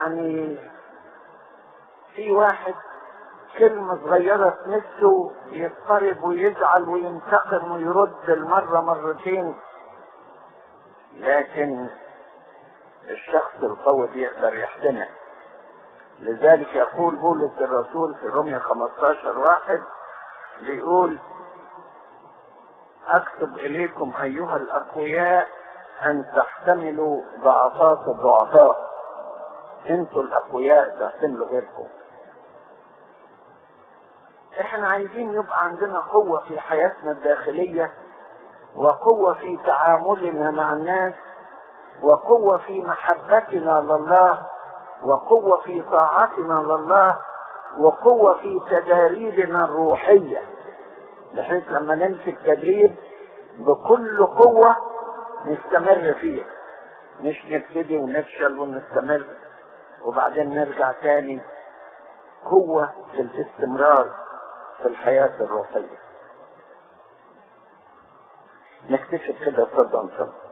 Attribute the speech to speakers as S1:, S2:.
S1: يعني في واحد كلمة صغيرة تمسه يضطرب ويزعل وينتقم ويرد المرة مرتين لكن الشخص القوي يقدر يحتمل لذلك يقول بولس الرسول في رومية 15 واحد بيقول اكتب اليكم ايها الاقوياء ان تحتملوا ضعفات الضعفاء انتوا الاقوياء تحتملوا غيركم احنا عايزين يبقى عندنا قوة في حياتنا الداخلية وقوة في تعاملنا مع الناس وقوة في محبتنا لله وقوة في طاعتنا لله وقوة في تداريبنا الروحية بحيث لما نمسك تدريب بكل قوة نستمر فيه مش نبتدي ونفشل ونستمر وبعدين نرجع تاني قوة في الاستمرار في الحياة الروحية نكتشف كده صدق صدق